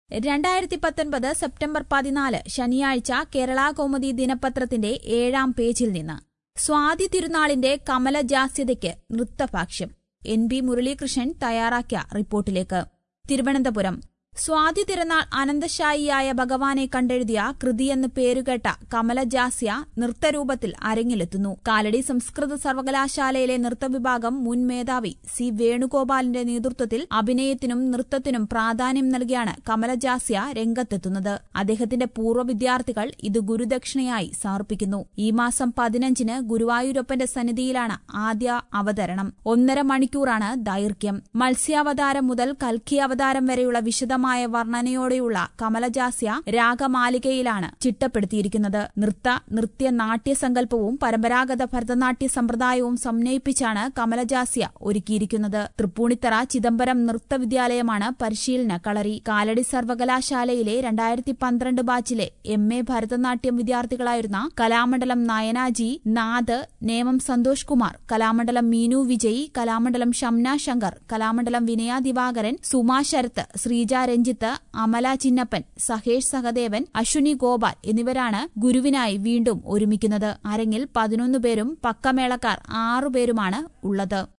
രണ്ടായിരത്തി പത്തൊൻപത് സെപ്റ്റംബർ പതിനാല് ശനിയാഴ്ച കേരള കൗമുദി ദിനപത്രത്തിന്റെ ഏഴാം പേജിൽ നിന്ന് സ്വാതി തിരുനാളിന്റെ കമലജാസ്യതയ്ക്ക് നൃത്തഭാഷ്യം എൻ ബി മുരളീകൃഷ്ണൻ തയ്യാറാക്കിയ റിപ്പോർട്ടിലേക്ക് തിരുവനന്തപുരം സ്വാതി തിരുനാൾ അനന്തശായിയായ ഭഗവാനെ കണ്ടെഴുതിയ കൃതിയെന്ന് പേരുകേട്ട കമലജാസ്യ നൃത്തരൂപത്തിൽ അരങ്ങിലെത്തുന്നു കാലടി സംസ്കൃത സർവകലാശാലയിലെ നൃത്തവിഭാഗം മുൻ മേധാവി സി വേണുഗോപാലിന്റെ നേതൃത്വത്തിൽ അഭിനയത്തിനും നൃത്തത്തിനും പ്രാധാന്യം നൽകിയാണ് കമലജാസ്യ രംഗത്തെത്തുന്നത് അദ്ദേഹത്തിന്റെ പൂർവ്വ വിദ്യാർത്ഥികൾ ഇത് ഗുരുദക്ഷിണയായി സമർപ്പിക്കുന്നു ഈ മാസം പതിനഞ്ചിന് ഗുരുവായൂരപ്പന്റെ സന്നിധിയിലാണ് ആദ്യ അവതരണം ഒന്നര മണിക്കൂറാണ് ദൈർഘ്യം മത്സ്യാവതാരം മുതൽ കൽക്കി അവതാരം വരെയുള്ള വിശദമായ വർണ്ണനയോടെയുള്ള കമലജാസ്യ രാഗമാലികയിലാണ് ചിട്ടപ്പെടുത്തിയിരിക്കുന്നത് നൃത്ത നൃത്യ നാട്യ സങ്കല്പവും പരമ്പരാഗത ഭരതനാട്യ സമ്പ്രദായവും സമന്വയിപ്പിച്ചാണ് കമലജാസ്യ ഒരുക്കിയിരിക്കുന്നത് തൃപ്പൂണിത്തറ ചിദംബരം നൃത്തവിദ്യാലയമാണ് പരിശീലന കളരി കാലടി സർവകലാശാലയിലെ രണ്ടായിരത്തി പന്ത്രണ്ട് ബാച്ചിലെ എം എ ഭരതനാട്യം വിദ്യാർത്ഥികളായിരുന്ന കലാമണ്ഡലം നയനാജി നാദ് നേമം സന്തോഷ് കുമാർ കലാമണ്ഡലം മീനു വിജയ് കലാമണ്ഡലം ഷംന ശങ്കർ കലാമണ്ഡലം വിനയ ദിവാകരൻ സുമാ ശരത്ത് ശ്രീജ രഞ്ജിത്ത് അമല ചിന്നപ്പൻ സഹേഷ് സഹദേവൻ അശ്വിനി ഗോപാൽ എന്നിവരാണ് ഗുരുവിനായി വീണ്ടും ഒരുമിക്കുന്നത് അരങ്ങിൽ പതിനൊന്ന് പേരും പക്കമേളക്കാർ ആറുപേരുമാണ് ഉള്ളത്